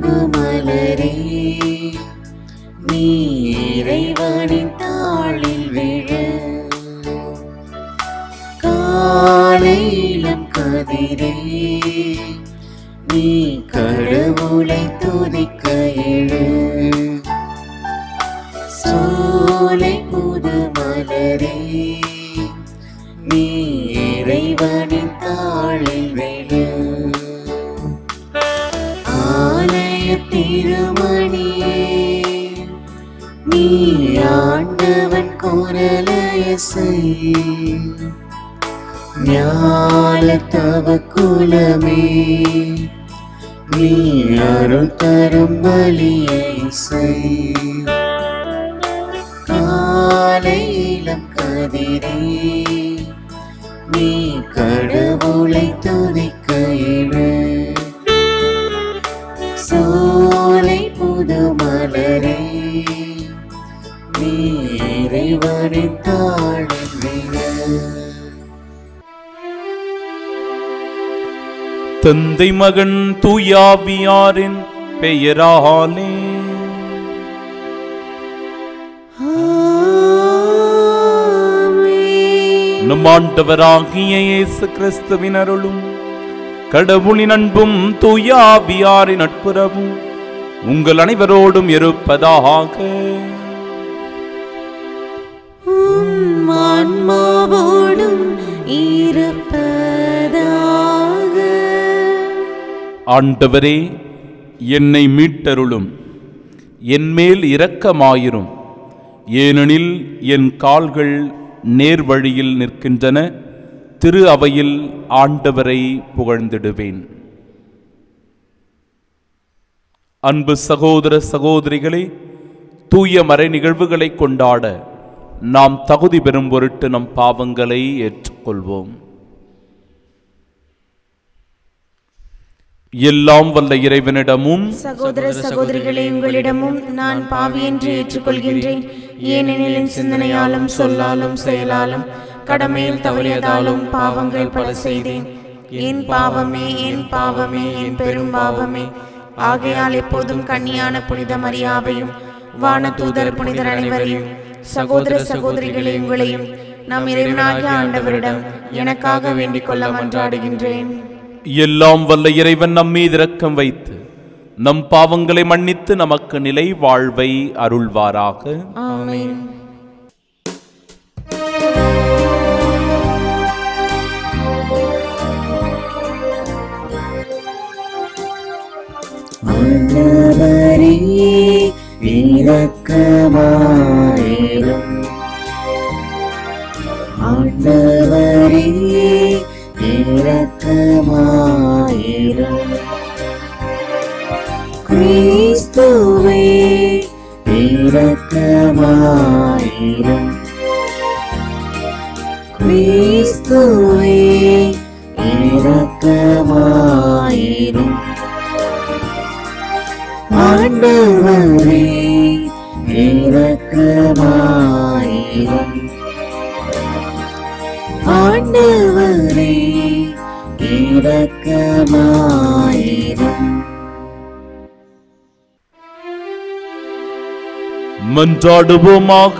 புது மலரே நீ இறைவனின் தாளில் விழ காலையிலம் கதிரே நீ கடவுளை துதிக்க எழு சோலை புது மலரே நீ இறைவனின் தாளில் விழு ஆலய திருமணியே நீ ஆண்டவன் குரலயசை ஞால தவ குலமே நீ அருள் தரும் பலியை செய் காலையிலம் கதிரே நீ கடவுளை துதிக்க எழு சோலை புது மலரே நீ இறைவனின் தாழில் விழ தந்தை மகன் தூயாவியாரின் பெயராலே நம் ஆண்டவராகிய இயேசு கிறிஸ்துவின் அருளும் கடவுளின் அன்பும் தூயாவியாரின் நட்புறவும் உங்கள் அனைவரோடும் இருப்பதாக உம் ஆன்மாவோடும் இருப்பதாக ஆண்டவரே என்னை மீட்டருளும் என்மேல் இரக்கமாயிரும் ஏனெனில் என் கால்கள் நேர்வழியில் நிற்கின்றன திரு அவையில் ஆண்டவரை புகழ்ந்திடுவேன் அன்பு சகோதர சகோதரிகளே தூய மறை நிகழ்வுகளை கொண்டாட நாம் தகுதி பெறும் பொருட்டு நம் பாவங்களை ஏற்றுக்கொள்வோம் எல்லாம் வல்ல இறைவனிடமும் சகோதர சகோதரிகளே உங்களிடமும் நான் பாவி என்று ஏற்றுக்கொள்கின்றேன் ஏனெனில் என் சிந்தனையாலும் சொல்லாலும் செயலாலும் கடமையில் தவறியதாலும் பாவங்கள் பல செய்தேன் என் பாவமே என் பாவமே என் பெரும் பாவமே ஆகையால் எப்போதும் கன்னியான புனித மரியாவையும் வானதூதர் புனிதர் அனைவரையும் சகோதர சகோதரிகளே உங்களையும் நம் இறைவனாகிய ஆண்டவரிடம் எனக்காக வேண்டிக் கொள்ள மன்றாடுகின்றேன் எல்லாம் வல்ல இறைவன் நம் மீது இரக்கம் வைத்து நம் பாவங்களை மன்னித்து நமக்கு நிலை வாழ்வை அருள்வாராக ஆமென் ஆண்டவரே இரக்கமாயிரும் ஆண்டவரே இரக்கமாயிரும் கிறிஸ்துவே இரக்கமாயிரும் கிறிஸ்துவே இரக்கமாயிரும் ஆண்டவரே இரக்கமாயிரும் ஆண்டவரே இரக்கமாயிரும் மன்றாடுவோமாக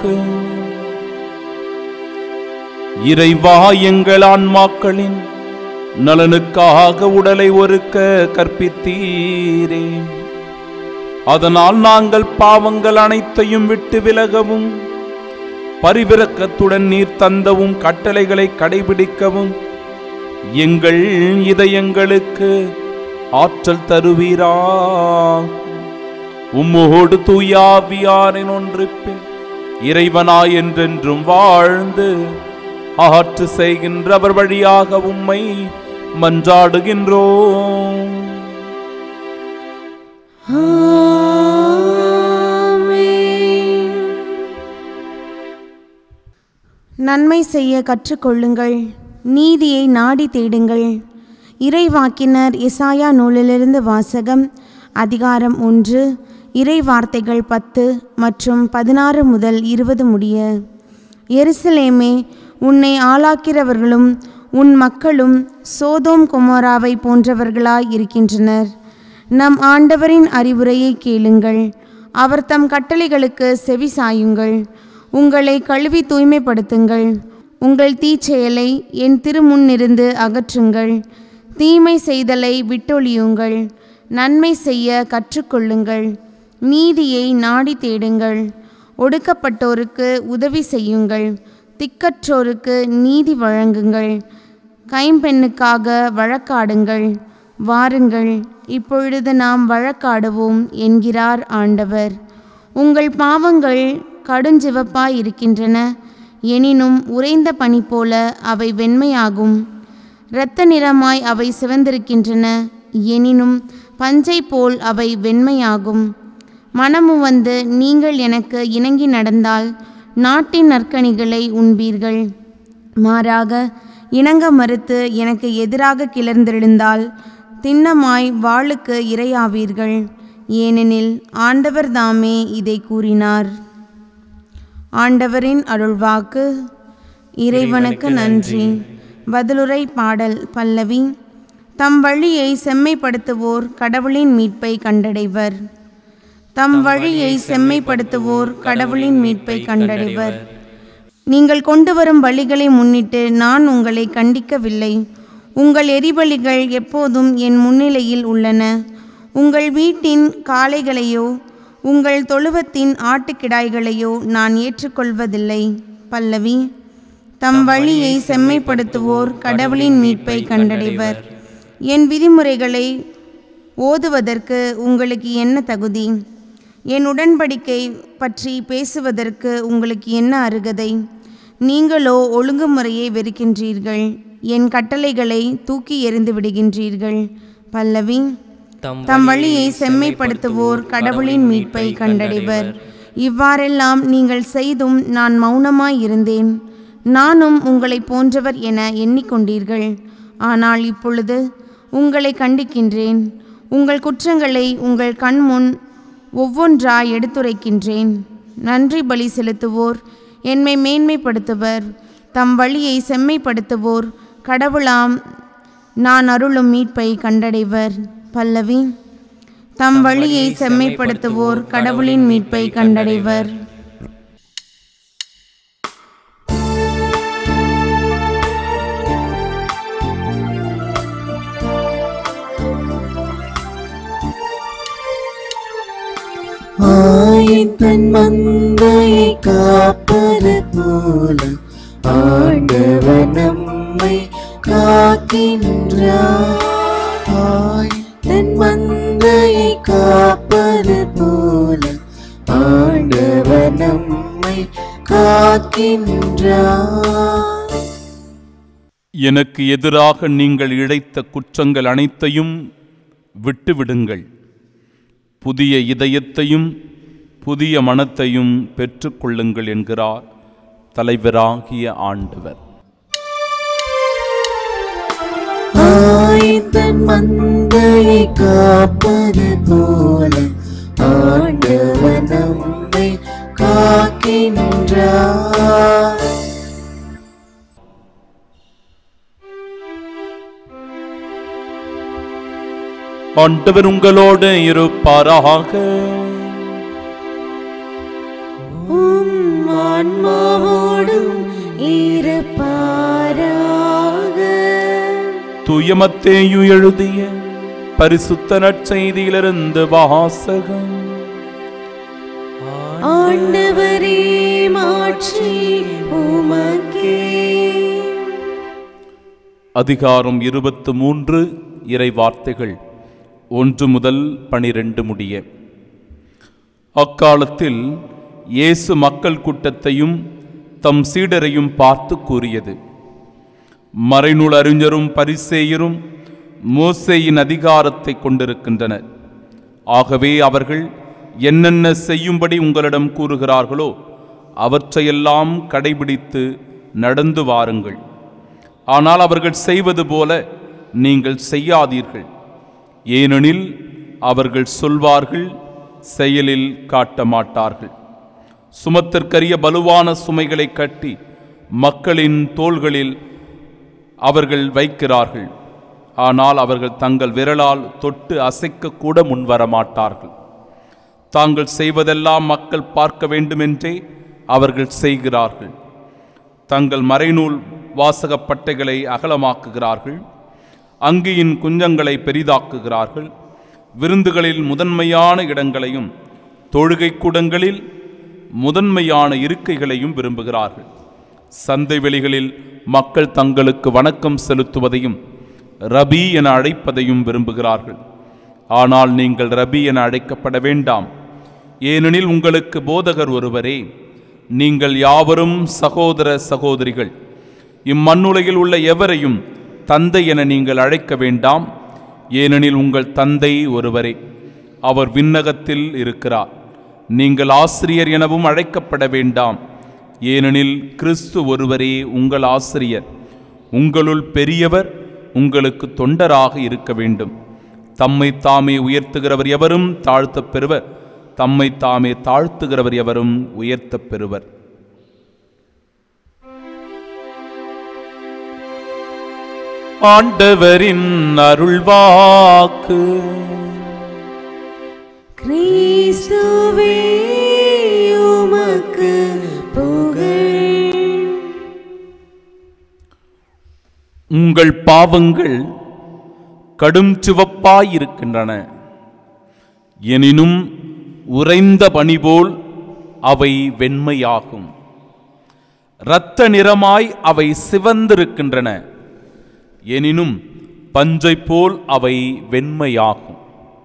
இறைவா எங்கள் ஆன்மாக்களின் நலனுக்காக உடலை ஒருக்க கற்பித்தீரே அதனால் நாங்கள் பாவங்கள் அனைத்தையும் விட்டு விலகவும் பரிவிரக்கத்துடன் நீர் தந்தவும் கட்டளைகளை கடைபிடிக்கவும் எங்கள் இதயங்களுக்கு ஆற்றல் தருவீரா உம்மோடு தூயாவியாரின் ஒன்றிப்பில் இறைவனாய் என்றென்றும் வாழ்ந்து ஆற்று செய்கின்றவர் வழியாக உம்மை மன்றாடுகின்றோம் நன்மை செய்ய கற்றுக்கொள்ளுங்கள் நீதியை நாடி தேடுங்கள் இறைவாக்கினர் எசாயா நூலிலிருந்து வாசகம் அதிகாரம் ஒன்று இறை வார்த்தைகள் பத்து மற்றும் பதினாறு முதல் இருபது முடிய எருசலேமே உன்னை ஆளாக்கிறவர்களும் உன் மக்களும் சோதோம் குமோராவை போன்றவர்களாய் இருக்கின்றனர் நம் ஆண்டவரின் அறிவுரையை கேளுங்கள் அவர் தம் கட்டளைகளுக்கு செவி சாயுங்கள் உங்களை கழுவி தூய்மைப்படுத்துங்கள் உங்கள் தீச்செயலை என் திருமுன்னிருந்து அகற்றுங்கள் தீமை செய்தலை விட்டொழியுங்கள் நன்மை செய்ய கற்றுக்கொள்ளுங்கள் நீதியை நாடி தேடுங்கள் ஒடுக்கப்பட்டோருக்கு உதவி செய்யுங்கள் திக்கற்றோருக்கு நீதி வழங்குங்கள் கைம்பெண்ணுக்காக வழக்காடுங்கள் வாருங்கள் இப்பொழுது நாம் வழக்காடுவோம் என்கிறார் ஆண்டவர் உங்கள் பாவங்கள் கடுஞ்சிவப்பாய் இருக்கின்றன எனினும் உறைந்த பனி போல அவை வெண்மையாகும் இரத்த நிறமாய் அவை சிவந்திருக்கின்றன எனினும் பஞ்சை போல் அவை வெண்மையாகும் மனமு வந்து நீங்கள் எனக்கு இணங்கி நடந்தால் நாட்டின் நற்கனிகளை உண்பீர்கள் மாறாக இணங்க மறுத்து எனக்கு எதிராக கிளர்ந்தெழுந்தால் திண்ணமாய் வாளுக்கு இரையாவீர்கள் ஏனெனில் ஆண்டவர் தாமே இதை கூறினார் ஆண்டவரின் அருள்வாக்கு இறைவனுக்கு நன்றி பதிலுரை பாடல் பல்லவி தம் வழியை செம்மைப்படுத்துவோர் கடவுளின் மீட்பை கண்டடைவர் தம் வழியை செம்மைப்படுத்துவோர் கடவுளின் மீட்பை கண்டடைவர் நீங்கள் கொண்டு வரும் பலிகளை முன்னிட்டு நான் உங்களை கண்டிக்கவில்லை உங்கள் எரிபலிகள் எப்போதும் என் முன்னிலையில் உள்ளன உங்கள் வீட்டின் காளைகளையோ உங்கள் தொழுவத்தின் ஆட்டுக்கிடாய்களையோ நான் ஏற்றுக்கொள்வதில்லை பல்லவி தம் வழியை செம்மைப்படுத்துவோர் கடவுளின் மீட்பை கண்டடைவர் என் விதிமுறைகளை ஓதுவதற்கு உங்களுக்கு என்ன தகுதி என் உடன்படிக்கை பற்றி பேசுவதற்கு உங்களுக்கு என்ன அருகதை நீங்களோ ஒழுங்குமுறையை வெறுக்கின்றீர்கள் என் கட்டளைகளை தூக்கி எறிந்து விடுகின்றீர்கள் பல்லவி தம் வழியை செம்மைப்படுத்துவோர் கடவுளின் மீட்பை கண்டடைவர் இவ்வாறெல்லாம் நீங்கள் செய்தும் நான் மௌனமாய் இருந்தேன் நானும் உங்களை போன்றவர் என எண்ணிக்கொண்டீர்கள் ஆனால் இப்பொழுது உங்களை கண்டிக்கின்றேன் உங்கள் குற்றங்களை உங்கள் கண்முன் ஒவ்வொன்றாய் எடுத்துரைக்கின்றேன் நன்றி பலி செலுத்துவோர் என்னை மேன்மைப்படுத்துவர் தம் வழியை செம்மைப்படுத்துவோர் கடவுளாம் நான் அருளும் மீட்பை கண்டடைவர் பல்லவி தம் வழியை செம்மைப்படுத்துவோர் கடவுளின் மீட்பை கண்டடைவர் ஆயின் தன் மந்தையை காப்பது போல ஆண்டவர் நம்மை காக்கின்றார் ஆயின் தன் மந்தையை காப்பது போல ஆண்டவர் நம்மை காக்கின்றார் எனக்கு எதிராக நீங்கள் இழைத்த குற்றங்கள் அனைத்தையும் விட்டுவிடுங்கள் புதிய இதயத்தையும் புதிய மனத்தையும் பெற்றுக்கொள்ளுங்கள் என்கிறார் தலைவராகிய ஆண்டவர் ஆயின் தன் மந்தையை காப்பது போல ஆண்டவர் நம்மை காக்கின்றார் ஆண்டவர் உங்களோடு இருப்பாராக உம் ஆன்மாவோடும் இருப்பாராக தூயமத்தேயு எழுதிய பரிசுத்த நற்செய்தியிலிருந்து வாசகம் ஆண்டவரே மாற்றி உமக்கே அதிகாரம் இருபத்து மூன்று இறை வார்த்தைகள் ஒன்று முதல் பனிரெண்டு முடிய அக்காலத்தில் இயேசு மக்கள் கூட்டத்தையும் தம் சீடரையும் பார்த்து கூறியது மறைநூல் அறிஞரும் பரிசேயரும் மோசேயின் அதிகாரத்தை கொண்டிருக்கின்றனர் ஆகவே அவர்கள் என்னென்ன செய்யும்படி உங்களிடம் கூறுகிறார்களோ அவற்றையெல்லாம் கடைபிடித்து நடந்து வாருங்கள் ஆனால் அவர்கள் செய்வது போல நீங்கள் செய்யாதீர்கள் ஏனெனில் அவர்கள் சொல்வார்கள் செயலில் காட்ட மாட்டார்கள் சுமத்திற்கரிய பலுவான சுமைகளை கட்டி மக்களின் தோள்களில் அவர்கள் வைக்கிறார்கள் ஆனால் அவர்கள் தங்கள் விரலால் தொட்டு அசைக்க கூட முன்வர மாட்டார்கள் தாங்கள் செய்வதெல்லாம் மக்கள் பார்க்க வேண்டுமென்றே அவர்கள் செய்கிறார்கள் தங்கள் மறைநூல் வாசகப் பட்டைகளை அகலமாக்குகிறார்கள் அங்கியின் குஞ்சங்களை பெரிதாக்குகிறார்கள் விருந்துகளில் முதன்மையான இடங்களையும் தொழுகை கூடங்களில் முதன்மையான இருக்கைகளையும் விரும்புகிறார்கள் சந்தை வெளிகளில் மக்கள் தங்களுக்கு வணக்கம் செலுத்துவதையும் ரபி என அழைப்பதையும் விரும்புகிறார்கள் ஆனால் நீங்கள் ரபி என அழைக்கப்பட வேண்டாம் ஏனெனில் உங்களுக்கு போதகர் ஒருவரே நீங்கள் யாவரும் சகோதர சகோதரிகள் இம்மண்ணுலகில் உள்ள எவரையும் தந்தை என நீங்கள் அழைக்க வேண்டாம் ஏனெனில் உங்கள் தந்தை ஒருவரே அவர் விண்ணகத்தில் இருக்கிறார் நீங்கள் ஆசிரியர் எனவும் அழைக்கப்பட வேண்டாம் ஏனெனில் கிறிஸ்து ஒருவரே உங்கள் ஆசிரியர் உங்களுள் பெரியவர் உங்களுக்கு தொண்டராக இருக்க வேண்டும் தம்மை தாமே உயர்த்துகிறவர் எவரும் தாழ்த்தப் பெறுவர் தம்மை தாமே தாழ்த்துகிறவர் எவரும் உயர்த்தப் பெறுவர் ஆண்டவரின் அருள்வாக்கு கிறிஸ்துவே உமக்கு புகழ் உங்கள் பாவங்கள் கடும் சிவப்பாயிருக்கின்றன எனினும் உறைந்த பனி போல் அவை வெண்மையாகும் இரத்த நிறமாய் அவை சிவந்திருக்கின்றன எனினும் பஞ்சை போல் அவை வெண்மையாகும்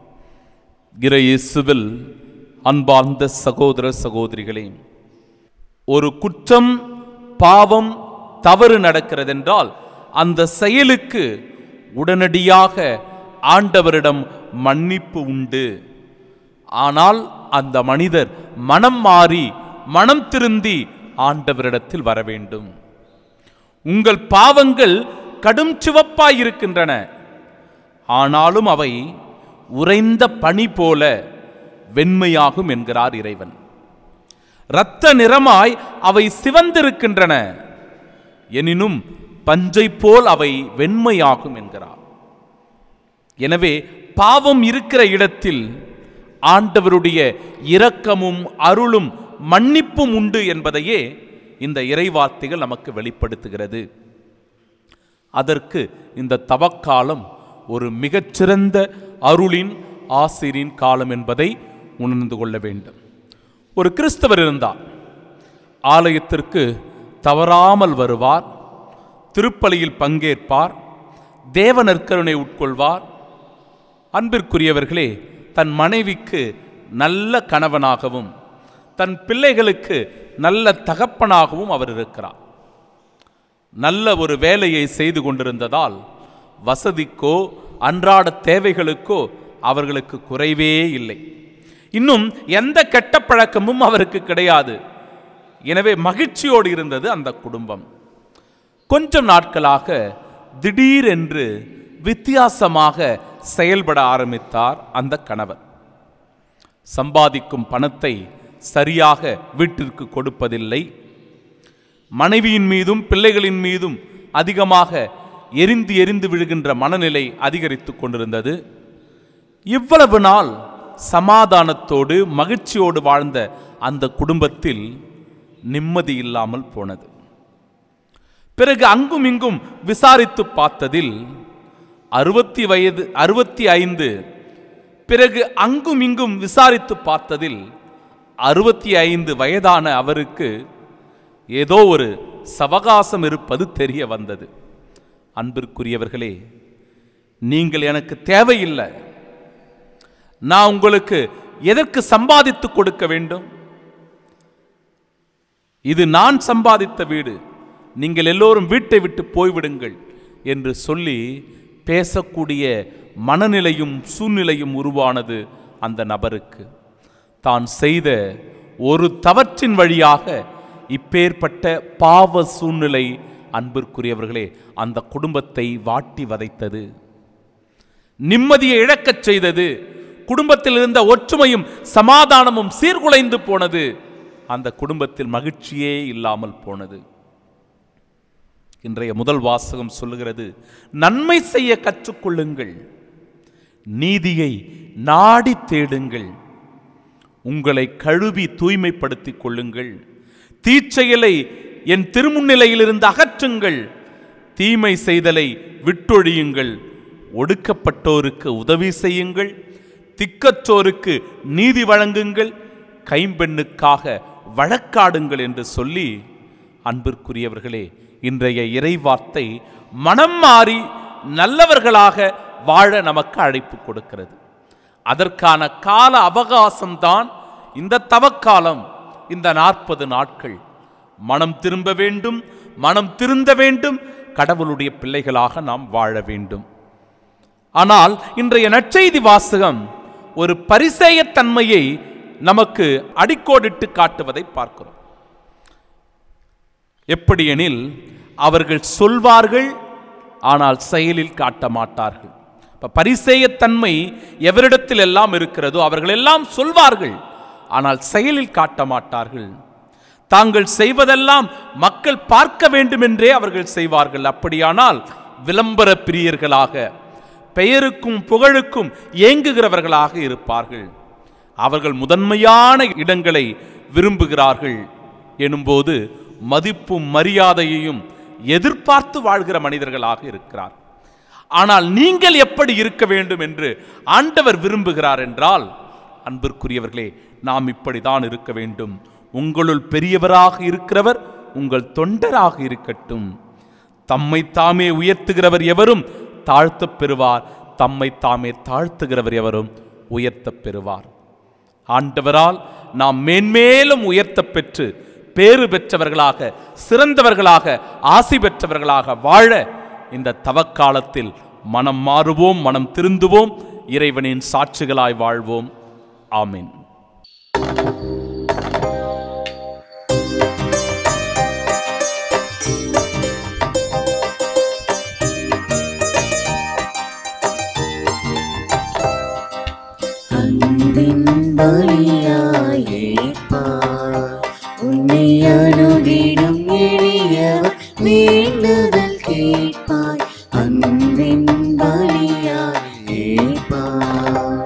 இறையேசுவில் அன்பார்ந்த சகோதர சகோதரிகளே ஒரு குற்றம் பாவம் தவறு நடக்கிறதென்றால் அந்த செயலுக்கு உடனடியாக ஆண்டவரிடம் மன்னிப்பு உண்டு ஆனால் அந்த மனிதர் மனம் மாறி மனம் திருந்தி ஆண்டவரிடத்தில் வர வேண்டும் உங்கள் பாவங்கள் கடும் சிவப்பாயிருக்கின்றன ஆனாலும் அவை உறைந்த பனி போல வெண்மையாகும் என்கிறார் இறைவன் இரத்த நிறமாய் அவை சிவந்திருக்கின்றன எனினும் பஞ்சை போல் அவை வெண்மையாகும் என்கிறார் எனவே பாவம் இருக்கிற இடத்தில் ஆண்டவருடைய இரக்கமும் அருளும் மன்னிப்பும் உண்டு என்பதையே இந்த இறைவார்த்தைகள் நமக்கு வெளிப்படுத்துகிறது அதற்கு இந்த தவக்காலம் ஒரு மிகச்சிறந்த அருளின் ஆசிரின் காலம் என்பதை உணர்ந்து கொள்ள வேண்டும் ஒரு கிறிஸ்தவர் இருந்தார் ஆலயத்திற்கு தவறாமல் வருவார் திருப்பலியில் பங்கேற்பார் தேவ நற்கருணை உட்கொள்வார் அன்பிற்குரியவர்களே தன் மனைவிக்கு நல்ல கணவனாகவும் தன் பிள்ளைகளுக்கு நல்ல தகப்பனாகவும் அவர் இருக்கிறார் நல்ல ஒரு வேலையை செய்து கொண்டிருந்ததால் வசதிக்கோ அன்றாட தேவைகளுக்கோ அவர்களுக்கு குறைவே இல்லை இன்னும் எந்த கெட்ட பழக்கமும் அவருக்கு கிடையாது எனவே மகிழ்ச்சியோடு இருந்தது அந்த குடும்பம் கொஞ்சம் நாட்களாக திடீரென்று வித்தியாசமாக செயல்பட ஆரம்பித்தார் அந்த கணவர் சம்பாதிக்கும் பணத்தை சரியாக வீட்டிற்கு கொடுப்பதில்லை மனைவியின் மீதும் பிள்ளைகளின் மீதும் அதிகமாக எரிந்து எரிந்து விழுகின்ற மனநிலை அதிகரித்து கொண்டிருந்தது இவ்வளவு நாள் சமாதானத்தோடு மகிழ்ச்சியோடு வாழ்ந்த அந்த குடும்பத்தில் நிம்மதி இல்லாமல் போனது பிறகு அங்கும் இங்கும் விசாரித்து பார்த்ததில் அறுபத்தி வயது அறுபத்தி ஐந்து பிறகு அங்கும் இங்கும் விசாரித்து பார்த்ததில் அறுபத்தி ஐந்து வயதான அவருக்கு ஏதோ ஒரு சவகாசம் இருப்பது தெரிய வந்தது அன்பிற்குரியவர்களே நீங்கள் எனக்கு தேவையில்லை நான் உங்களுக்கு எதற்கு சம்பாதித்து கொடுக்க வேண்டும் இது நான் சம்பாதித்த வீடு நீங்கள் எல்லோரும் வீட்டை விட்டு போய்விடுங்கள் என்று சொல்லி பேசக்கூடிய மனநிலையும் சூழ்நிலையும் உருவானது அந்த நபருக்கு தான் செய்த ஒரு தவற்றின் வழியாக இப்பேற்பட்ட பாவ சூழ்நிலை அன்பிற்குரியவர்களே அந்த குடும்பத்தை வாட்டி வதைத்தது நிம்மதியை இழக்கச் செய்தது குடும்பத்தில் இருந்த ஒற்றுமையும் சமாதானமும் சீர்குலைந்து போனது அந்த குடும்பத்தில் மகிழ்ச்சியே இல்லாமல் போனது இன்றைய முதல் வாசகம் சொல்லுகிறது நன்மை செய்ய கற்றுக்கொள்ளுங்கள் நீதியை நாடி தேடுங்கள் உங்களை கழுவி தூய்மைப்படுத்திக் கொள்ளுங்கள் தீச்செயலை என் திருமுன்னிலையிலிருந்து அகற்றுங்கள் தீமை செய்தலை விட்டொழியுங்கள் ஒடுக்கப்பட்டோருக்கு உதவி செய்யுங்கள் திக்கற்றோருக்கு நீதி வழங்குங்கள் கைம்பெண்ணுக்காக வழக்காடுங்கள் என்று சொல்லி அன்பிற்குரியவர்களே இன்றைய இறைவார்த்தை மனம் மாறி நல்லவர்களாக வாழ நமக்கு அழைப்பு கொடுக்கிறது அதற்கான கால அவகாசம்தான் இந்த தவக்காலம் இந்த நாற்பது நாட்கள் மனம் திரும்ப வேண்டும் மனம் திருந்த வேண்டும் கடவுளுடைய பிள்ளைகளாக நாம் வாழ வேண்டும் ஆனால் இன்றைய நற்செய்தி வாசகம் ஒரு பரிசேயத்தன்மையை நமக்கு அடிக்கோடிட்டு காட்டுவதை பார்க்கிறோம் எப்படியெனில் அவர்கள் சொல்வார்கள் ஆனால் செயலில் காட்ட மாட்டார்கள் இப்ப பரிசேயத்தன்மை எவரிடத்தில் எல்லாம் இருக்கிறதோ அவர்கள் எல்லாம் சொல்வார்கள் ஆனால் செயலில் காட்ட மாட்டார்கள் தாங்கள் செய்வதெல்லாம் மக்கள் பார்க்க வேண்டும் என்றே அவர்கள் செய்வார்கள் அப்படியானால் விளம்பர பிரியர்களாக பெயருக்கும் புகழுக்கும் ஏங்குகிறவர்களாக இருப்பார்கள் அவர்கள் முதன்மையான இடங்களை விரும்புகிறார்கள் எனும்போது மதிப்பும் மரியாதையையும் எதிர்பார்த்து வாழ்கிற மனிதர்களாக இருக்கிறார் ஆனால் நீங்கள் எப்படி இருக்க வேண்டும் என்று ஆண்டவர் விரும்புகிறார் என்றால் அன்பிற்குரியவர்களே நாம் இப்படிதான் இருக்க வேண்டும் உங்களுள் பெரியவராக இருக்கிறவர் உங்கள் தொண்டராக இருக்கட்டும் தம்மை தாமே உயர்த்துகிறவர் எவரும் தாழ்த்தப் பெறுவார் தம்மை தாமே தாழ்த்துகிறவர் எவரும் உயர்த்தப் பெறுவார் ஆண்டவரால் நாம் மேன்மேலும் உயர்த்தப் பெற்று பேறு பெற்றவர்களாக சிறந்தவர்களாக ஆசி பெற்றவர்களாக வாழ இந்த தவக்காலத்தில் மனம் மாறுவோம் மனம் திருந்துவோம் இறைவனின் சாட்சிகளாய் வாழ்வோம் ஆமென் அன்பின் பலியாய் ஏற்பார். உன்னை அணுகிடும் எளியவர் வேண்டுதல் கேட்பாய் அன்பின் பலியாய் ஏற்பார்.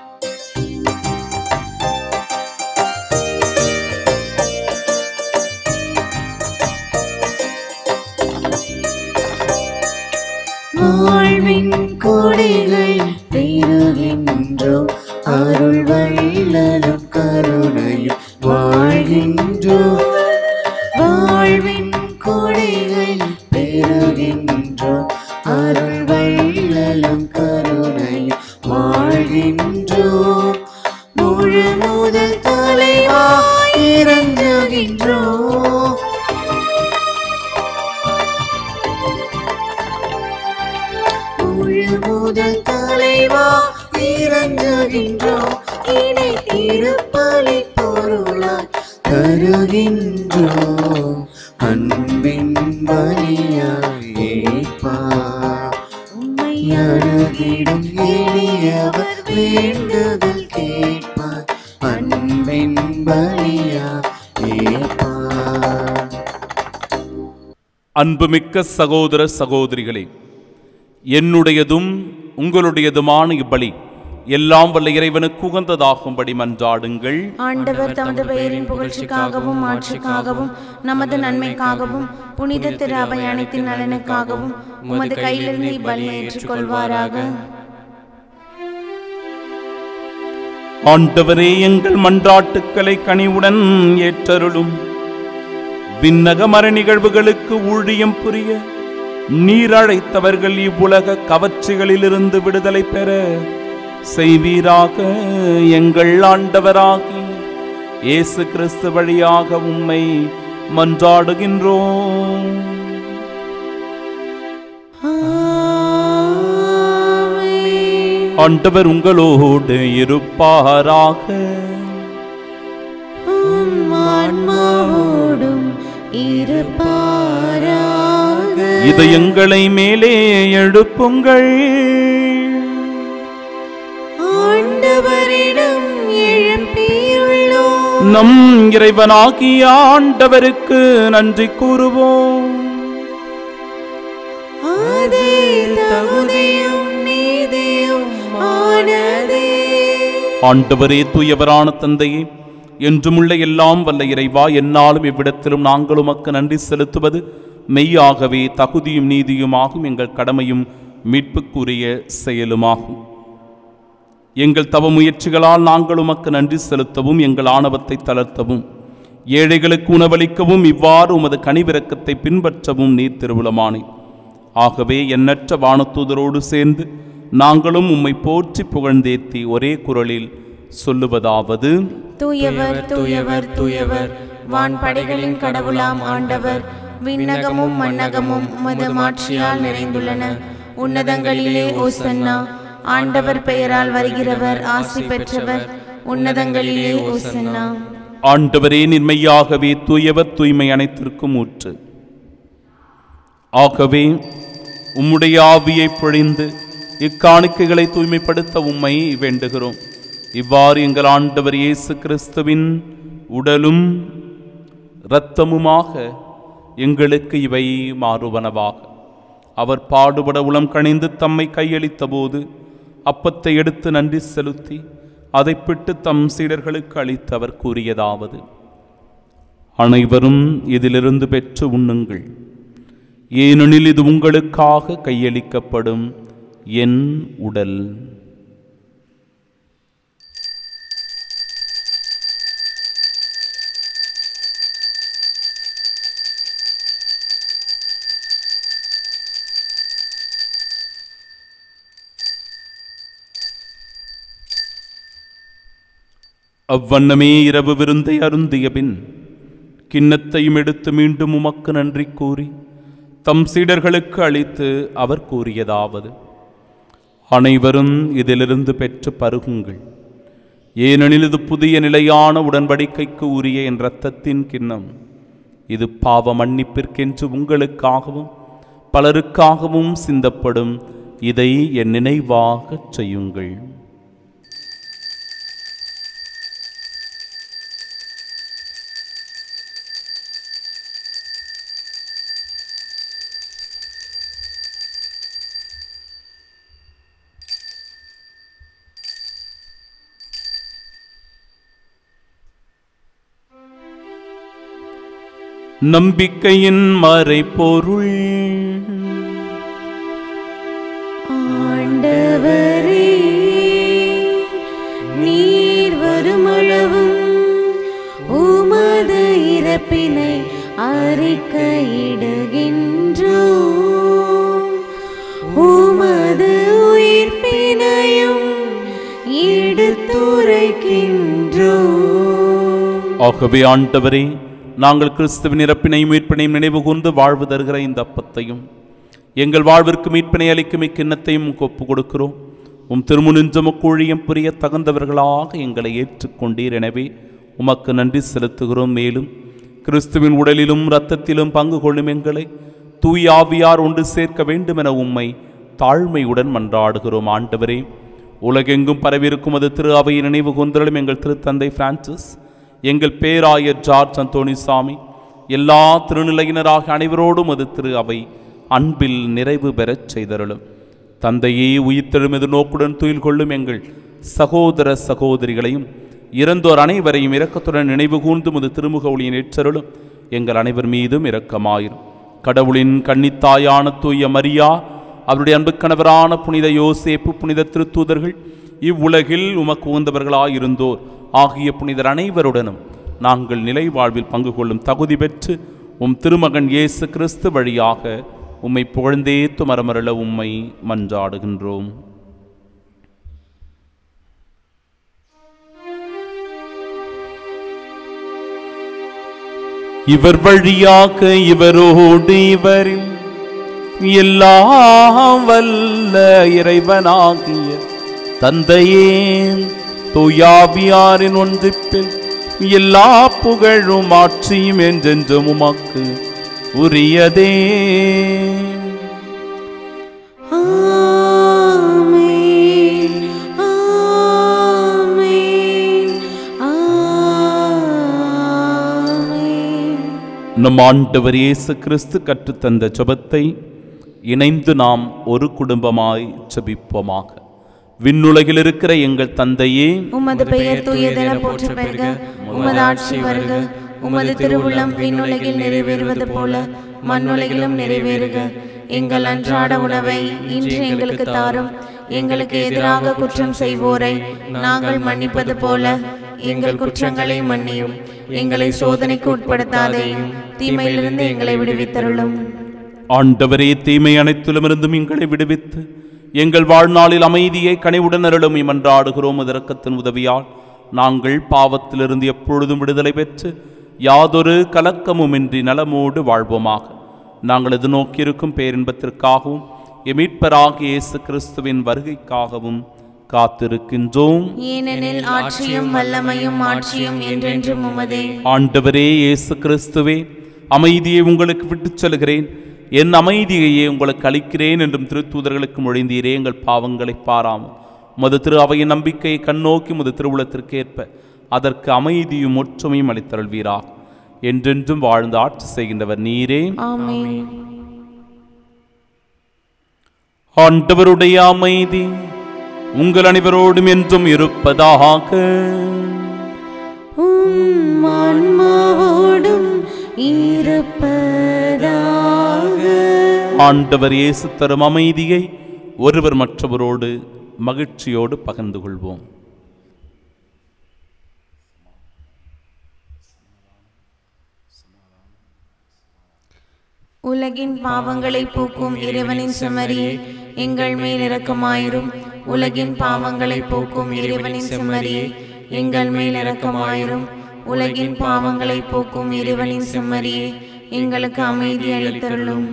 வாழ்வின் கொடைகள் பெருகின்றோம் அருள் வள்ளலும் கருணையும் வாழ்கின்றோம் வாழ்வின் கொடைகள் பெருகின்றோம் அருள் வள்ளலும் கருணையும் வாழ்கின்றோம் முழு முதல் தலைவா இறங்குகின்றோம் முழு முதல் தலைவா இறங்குகின்றோம் இணை திருப்பலி பொருளாய் தருகின்றோம் அன்பின் பலியாய் ஏற்பார். உம்மை அணுகிடும் எளியவர் வேண்டுதல் கேட்பார் அன்பின் பலியாய் ஏற்பார். அன்புமிக்க சகோதர சகோதரிகளே என்னுடையதும் உங்களுடையதுமான இப்பலி எல்லாம் வல்ல இறைவனுக்கு உகந்ததாகும்படி மன்றாடுங்கள் ஆண்டவர் தமது பெயரின் புகழ்ச்சிக்காகவும் ஆட்சிக்காகவும் நமது நன்மைக்காகவும் புனித திரு அவை அனைத்தின் நலனுக்காகவும் உமது கையிலிருந்து இப்பலியை ஏற்றுக்கொள்வாராக ஆண்டவரே எங்கள் மன்றாட்டுக்களை கனிவுடன் ஏற்றருளும் விண்ணக மர நிகழ்வுகளுக்கு ஊழியம் புரிய நீர் அழைத்தவர்கள் இவ்வுலக கவர்ச்சிகளிலிருந்து விடுதலை பெற செய்வீராக எங்கள் ஆண்டவராகி இயேசு கிறிஸ்து வழியாக உம்மை மன்றாடுகின்றோம் ஆண்டவர் உங்களோடு இருப்பாராக உம் ஆன்மாவோடும் இருப்பாராக இதயங்களை மேலே எழுப்புங்கள் ஆண்டவரிடம் எழுப்பியுள்ளோம் நம் இறைவனாகிய ஆண்டவருக்கு நன்றி கூறுவோம் தகுதியும் நீதியும் ஆனதே ஆண்டவரே தூயவரான தந்தையே என்றுமுள்ள எல்லாம் வல்ல இறைவா என்னாலும் இவ்விடத்திலும் நாங்கள் உமக்கு நன்றி செலுத்துவது மெய்யாகவே தகுதியும் நீதியுமாகும் எங்கள் கடமையும் மீட்புக்குரிய செயலுமாகும் எங்கள் தவ முயற்சிகளால் நாங்கள் உமக்கு நன்றி செலுத்தவும் எங்கள் ஆணவத்தை தளர்த்தவும் ஏழைகளுக்கு உணவளிக்கவும் இவ்வாறு உமது கனிவிரக்கத்தை பின்பற்றவும் நீர் திருவுளமானே ஆகவே எண்ணற்ற வானதூதரோடு சேர்ந்து நாங்களும் உம்மை போற்றி புகழ்ந்தேத்தி ஒரே குரலில் சொல்லுவதாவது தூயவர் தூயவர் தூயவர் வான் படைகளின் கடவுளாம் ஆண்டவர் விண்ணகமும் மண்ணகமும் உமது மாட்சியால் நிறைந்துள்ளன உன்னதங்களிலே ஓசன்னா ஆண்டவர் பெயரால் வருகிறவர் ஆசி பெற்றவர் உன்னதங்களிலே ஓசன்னா ஆண்டவரே நிர்மையாகவே தூயவர் தூய்மை அனைத்திற்கும் ஊற்று ஆகவே உம்முடைய ஆவியை பொழிந்து இக்காணிக்கைகளை தூய்மைப்படுத்த உம்மை வேண்டுகிறோம் இவ்வாறு எங்கள் ஆண்டவர் இயேசு கிறிஸ்துவின் உடலும் இரத்தமுமாக எங்களுக்கு இவை மாறுவனவாக அவர் பாடுபட உளம் கணிந்து தம்மை கையளித்த போது அப்பத்தை எடுத்து நன்றி செலுத்தி அதை பிட்டு தம் சீடர்களுக்கு அளித்து அவர் கூறியதாவது அனைவரும் இதிலிருந்து பெற்று உண்ணுங்கள் ஏனெனில் இது உங்களுக்காக கையளிக்கப்படும் என் உடல் அவ்வண்ணமே இரவு விருந்தை அருந்திய பின் கிண்ணத்தையும் எடுத்து மீண்டும் உமக்கு நன்றி கூறி தம் சீடர்களுக்கு அளித்து அவர் கூறியதாவது அனைவரும் இதிலிருந்து பெற்று பருகுங்கள் ஏனெனில் இது புதிய நிலையான உடன்படிக்கைக்கு உரிய என் இரத்தத்தின் கிண்ணம் இது பாவ மன்னிப்பிற்கென்று உங்களுக்காகவும் பலருக்காகவும் சிந்தப்படும் இதை என் நினைவாகச் செய்யுங்கள் நம்பிக்கையின் மறைபொருள் ஆண்டவரே நீர் வருமளவும் உமது இறப்பினை அறிக்கையிடுகின்றோம் உமது உயிர்ப்பினையும் எடுத்துரைக்கின்றோம் ஆகவே ஆண்டவரே நாங்கள் கிறிஸ்துவின் இறப்பினையும் மீட்பினையும் நினைவு கூர்ந்து வாழ்வு தருகிற இந்த அப்பத்தையும் எங்கள் வாழ்விற்கு மீட்பினை அளிக்கும் இக்கிண்ணத்தையும் உமக்கு ஒப்புக் கொடுக்கிறோம் உம் திருமுனிஞ்சமுக்கு ஊழியம் புரிய தகுந்தவர்களாக எங்களை ஏற்றுக்கொண்டீர் எனவே உமக்கு நன்றி செலுத்துகிறோம் மேலும் கிறிஸ்துவின் உடலிலும் இரத்தத்திலும் பங்கு கொள்ளும் எங்களை தூய் ஆவியார் ஒன்று சேர்க்க வேண்டுமென உம்மை தாழ்மையுடன் மன்றாடுகிறோம் ஆண்டவரே உலகெங்கும் பரவியிருக்கும் அது திரு அவையை நினைவு கொந்தலும் எங்கள் திருத்தந்தை பிரான்சிஸ் எங்கள் பேராயர் ஜார்ஜ் அந்தோணிசாமி எல்லா திருநிலையினராக அனைவரோடும் அது திரு அவை அன்பில் நிறைவு பெறச் செய்தருளும் தந்தையே உயிர்த்தெழும் எதிர்நோக்குடன் துயில் கொள்ளும் எங்கள் சகோதர சகோதரிகளையும் இறந்தோர் அனைவரையும் இரக்கத்துடன் நினைவு கூர்ந்து முது திருமுக ஒளியின் ஏற்றருளும் எங்கள் அனைவர் மீதும் இரக்கமாயிரும் கடவுளின் கன்னித்தாயான தூய மரியா அவருடைய அன்பு கணவரான புனித யோசேப்பு புனித திருத்தூதர்கள் இவ்வுலகில் உமக்கு உகந்தவர்களாயிருந்தோர் ஆகிய புனிதர் அனைவருடனும் நாங்கள் நிலை வாழ்வில் பங்கு கொள்ளும் தகுதி பெற்று உம் திருமகன் இயேசு கிறிஸ்து வழியாக உம்மை புகழ்ந்தேத்து மரமருள உம்மை மன்றாடுகின்றோம் இவர் வழியாக இவரோடு இவரில் எல்லாம் வல்ல இறைவனாகிய தந்தையே தூயாவியாரின் ஒன்றிப்பில் எல்லா புகழும் ஆட்சியும் என்றென்றும் உமக்கு உரியதே ஆமென் ஆமென் ஆமென் நம் ஆண்டவர் இயேசு கிறிஸ்து கற்றுத்தந்த ஜெபத்தை இணைந்து நாம் ஒரு குடும்பமாய் ஜெபிப்போமாக விண்ணுலகில் இருக்கிற எங்கள் தந்தையே உமது பெயர் தூயதென போற்ற பெறுக உமது ஆட்சி வருக உமது திருவுள்ளம் விண்ணுலகில் நிறைவேறுவது போல மண்ணுலகிலும் நிறைவேறுக எங்கள் அன்றாட உணவை இன்று எங்களுக்கு தாரும் எங்களுக்கு எதிராக குற்றம் செய்வோரை நாங்கள் மன்னிப்பது போல எங்கள் குற்றங்களை மன்னியும் எங்களை சோதனைக்கு உட்படுத்தாதேயும் தீமையிலிருந்து எங்களை விடுவித்தருளும் ஆண்டவரே தீமை அனைத்திலுமிருந்தும் எங்களை விடுவித்து எங்கள் வாழ்நாளில் அமைதியை கனிவுடன் அருளும் மன்றாடுகிறோம் இதற்கத்தின் உதவியால் நாங்கள் பாவத்திலிருந்து எப்பொழுதும் விடுதலை பெற்று யாதொரு கலக்கமுமின்றி நலமோடு வாழ்வோமாக நாங்கள் எது நோக்கியிருக்கும் பேரின்பத்திற்காகவும் எமீட்பராகிய இயேசு கிறிஸ்துவின் வருகைக்காகவும் காத்திருக்கின்றோம் ஏனெனில் ஆட்சியும் வல்லமையும் ஆட்சியும் என்றென்றும் உமதே ஆண்டவரே இயேசு கிறிஸ்துவே அமைதியை உங்களுக்கு விட்டுச் செல்கிறேன் என் அமைதியையே உங்களுக்கு அளிக்கிறேன் என்றும் திருத்தூதர்களுக்கு மொழிந்தீரே எங்கள் பாவங்களை பாராமல் உமது திரு அவையின் நம்பிக்கையை கண்ணோக்கி முது திருவுளத்திற்கேற்ப அதற்கு அமைதியும் ஒற்றுமையும் அளித்தருள்வீராக என்றென்றும் வாழ்ந்து ஆட்சி செய்கின்றவர் நீரே ஆமென் ஆண்டவருடைய அமைதி உங்கள் அனைவரோடும் என்றும் இருப்பதாக உம் ஆன்மாவோடும் இருப்பதாக ஆண்டவர் இயேசு தரும் அமைதியை ஒருவர் மற்றவரோடு மகிழ்ச்சியோடு பகிர்ந்து கொள்வோம் உலகின் பாவங்களை போக்கும் இறைவனின் செம்மறியே எங்கள் மேல் இரக்கமாயிரும் உலகின் பாவங்களை போக்கும் இறைவனின் செம்மறியே எங்கள் மேல் இரக்கமாயிரும் உலகின் பாவங்களை போக்கும் இறைவனின் செம்மறியே எங்களுக்கு அமைதி அளித்தருளும்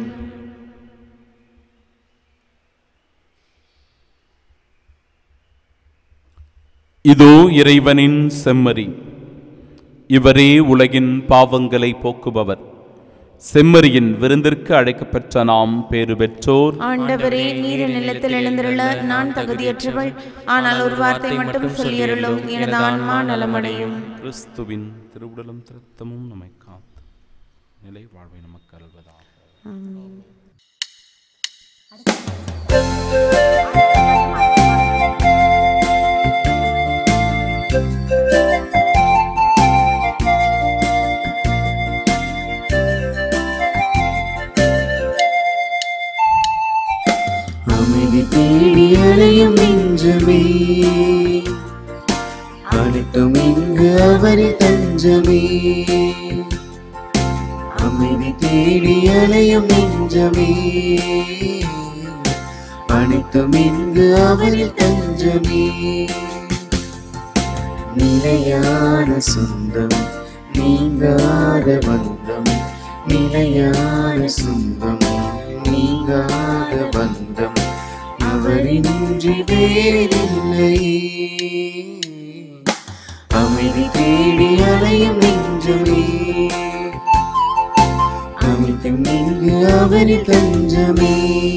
இதோ இறைவனின் செம்மறி இவரே உலகின் பாவங்களை போக்குபவர் செம்மறியின் விருந்திற்கு அழைக்கப்பெற்ற நாம் பேறு பெற்றோர் ஆண்டவரே நீர் நிலத்தில் எழுந்திருள நான் தகுதியற்றவள் ஆனால் ஒரு வார்த்தை மட்டும் சொல்லியருளும் எனது ஆன்மா நலமடையும் கிறிஸ்துவின் திருவுடலும் திருத்தமும் நம்மை காத்து நிலை வாழ்வை நமக்கு அருள்வதாக அமைதி தேடி அலையும் நெஞ்சமே அனைத்தும் இங்கு அவரி தஞ்சமே அமைதி தேடி அலையும் நெஞ்சமே அனைத்தும் இங்கு அவரில் தஞ்சமே நிலையான சொந்தம் நீங்காத பந்தம் நிலையான சொந்தம் நீங்காத பந்தம் அவரின்றி வேறில்லை அமைதி தேடி அலையும் நெஞ்சமே அமைத்தும் இங்கு அவரி தஞ்சமே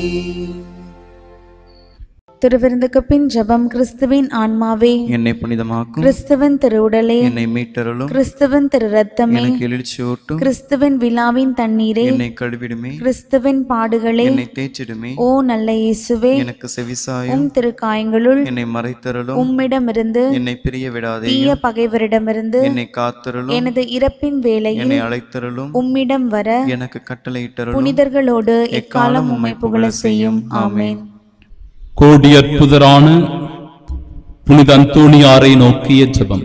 திருவிருந்துக்கு பின் ஜெபம் கிறிஸ்துவின் ஆன்மாவே என்னை புனிதமாக்கும் கிறிஸ்துவின் திருவுடலே என்னை மீட்டருளும் கிறிஸ்துவின் திரு ரத்தமே எனக்கு எழுச்சியூட்டும் கிறிஸ்துவின் விழாவின் தண்ணீரே என்னை கழுவிடுமே கிறிஸ்துவின் பாடுகளே என்னை தேய்ச்சிடுமே ஓ நல்ல இயேசுவே எனக்கு செவிசாயும் உம் திருக்காயங்களுள் என்னை மறைத்தருளும் உம்மிடமிருந்து என்னை பிரிய விடாதே தீய பகைவரிடமிருந்து என்னை காத்தருளும் எனது இறப்பின் வேளையில் என்னை அழைத்தருளும் உம்மிடம் வர எனக்கு கட்டளையிட்டருளும் புனிதர்களோடு எக்காலம் உம்மை புகழ செய்யும் ஆமென் கோடி அற்புதரான புனித அந்தோணியாரை நோக்கிய ஜெபம்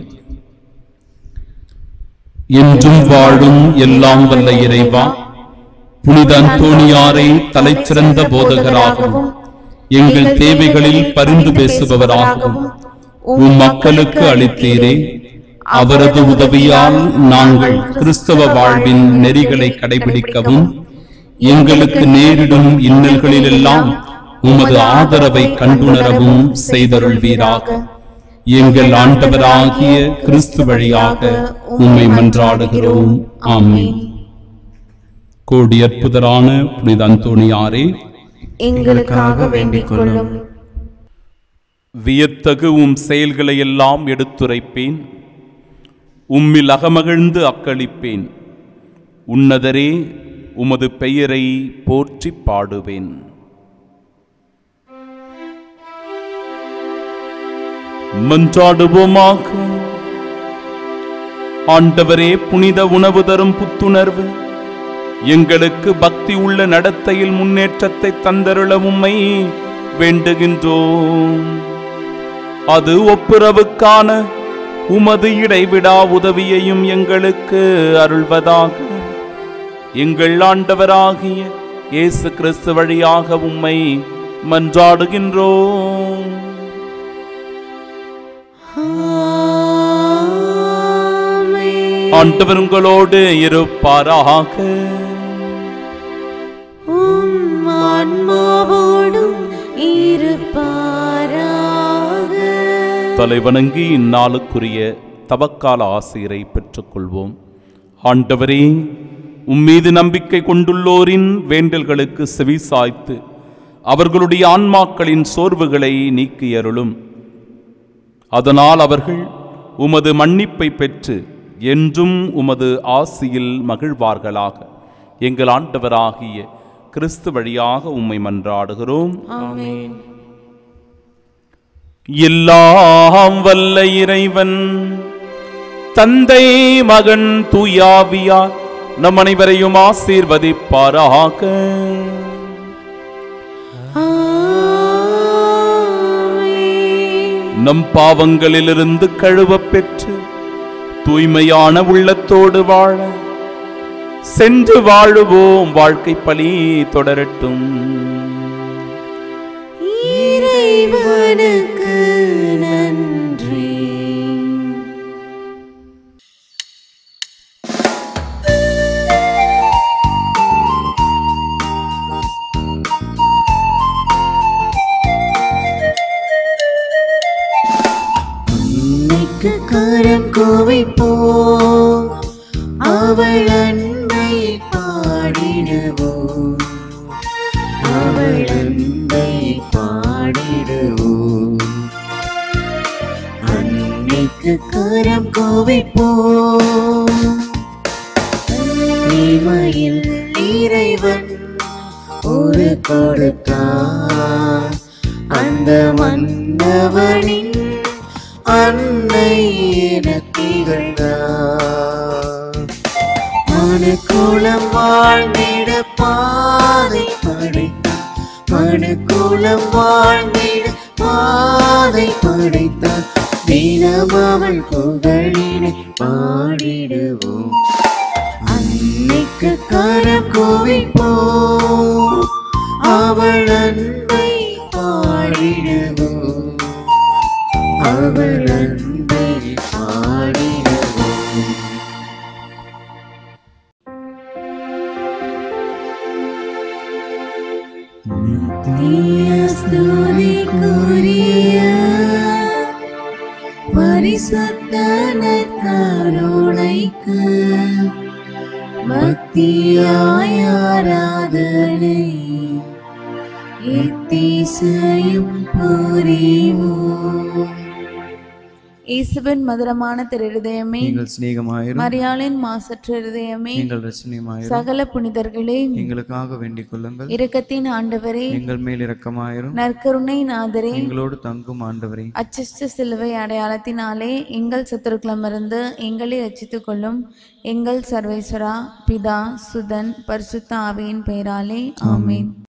என்றும் வாழும் எல்லாம் வல்ல இறைவா புனித அந்தோணியாரை தலைச்சிறந்த போதகராகவும் எங்கள் தேவைகளில் பரிந்து பேசுபவராகவும் உம் மக்களுக்கு அளித்தீரே அவரது உதவியால் நாங்கள் கிறிஸ்தவ வாழ்வின் நெறிகளை கடைபிடிக்கவும் எங்களுக்கு நேரிடும் இன்னல்களிலெல்லாம் உமது ஆதரவை கண்டுணரவும் செய்தருள்வீராக எங்கள் ஆண்டவராகிய கிறிஸ்து வழியாக உம்மை மன்றாடுகிறோம் ஆமென் கோடி அற்புதரான புனித அந்தோணியாரே எங்களுக்காக வேண்டிக் கொள்ளும் வியத்தகு உம் செயல்களை எல்லாம் எடுத்துரைப்பேன் உம்மில் அகமகிழ்ந்து அக்களிப்பேன் உன்னதரே உமது பெயரை போற்றி பாடுவேன் மன்றாடுவோமாக ஆண்டவரே புனித உணவு தரும் புத்துணர்வு எங்களுக்கு பக்தி உள்ள நடத்தையில் முன்னேற்றத்தை தந்தருள உம்மை வேண்டுகின்றோம் அது ஒப்புரவுக்கான உமது இடைவிடா உதவியையும் எங்களுக்கு அருள்வதாக எங்கள் ஆண்டவராகிய இயேசு கிறிஸ்து வழியாக உம்மை மன்றாடுகின்றோம் ஆமென். ஆண்டவர் உங்களோடு இருப்பாராக உம் ஆன்மாவோடும் இருப்பாராக தலைவணங்கி இந்நாளுக்குரிய தவக்கால ஆசிரியரை பெற்றுக்கொள்வோம் ஆண்டவரே உம்மீது நம்பிக்கை கொண்டுள்ளோரின் வேண்டல்களுக்கு செவி சாய்த்து அவர்களுடைய ஆன்மாக்களின் சோர்வுகளை நீக்கியருளும் அதனால் அவர்கள் உமது மன்னிப்பை பெற்று என்றும் உமது ஆசியில் மகிழ்வார்களாக எங்கள் ஆண்டவராகிய கிறிஸ்து வழியாக உம்மை மன்றாடுகிறோம் ஆமென் எல்லாம் வல்ல இறைவன் தந்தை மகன் தூயாவியார் நம் அனைவரையும் ஆசீர்வதிப்பாராக ஆமென் நம் பாவங்களிலிருந்து கழுவப் பெற்று தூய்மையான உள்ளத்தோடு வாழ சென்று வாழுவோம் வாழ்க்கை பலி தொடரட்டும் இறைவனுக்கு நன்றி அன்னைக்கு கரம் குவிப்போம் அவள் அன்பை பாடிடுவோம் அவள் அன்பை பாடிடுவோம் அன்னைக்கு கரம் குவிப்போம் தனிமையில் இறைவன் ஒரு கொடுத்தார் அந்த மன்னவனின் அன்னை என திகழ்ந்தார் மனுக்குளம் வாழ்ந்திட பாதை படைத்தார் மனுக்குளம் வாழ்ந்திட பாதை படைத்தார் தினம் அவள் புகழினை பாடிடுவோம் அன்னைக்கு கரம் குவிப்போம் அவள் அன்பை பாடிடுவோம் அவள் அன்பை பாடிடுவோம் நித்திய ஸ்துதிக்குரிய பரிசுத்த நற்கருணைக்கு பக்தியாய் ஆராதனை எத்தீசையும் புரிவோம் இயேசுவின் மதுரமான திருதயமே நீங்கள் சிநேகமாயிரும் மரியாளின் மாசற்ற இருதயமே நீங்கள் ரசனியமாயிரும் சகல புனிதர்களே எங்களுக்காக வேண்டிக் கொள்ளுங்கள் இரக்கத்தின் ஆண்டவரே எங்கள் மேல் இரக்கமாயிரும் நற்கருணை நாதரே எங்களோடு தங்கும் ஆண்டவரே அச்சிஷ்ட சிலுவை அடையாளத்தினாலே எங்கள் சத்துருக்களமிருந்து எங்களை ரட்சித்துக் கொள்ளும் எங்கள் சர்வேஸ்வரா பிதா சுதன் பரிசுத்த ஆவியின் பெயராலே ஆமென்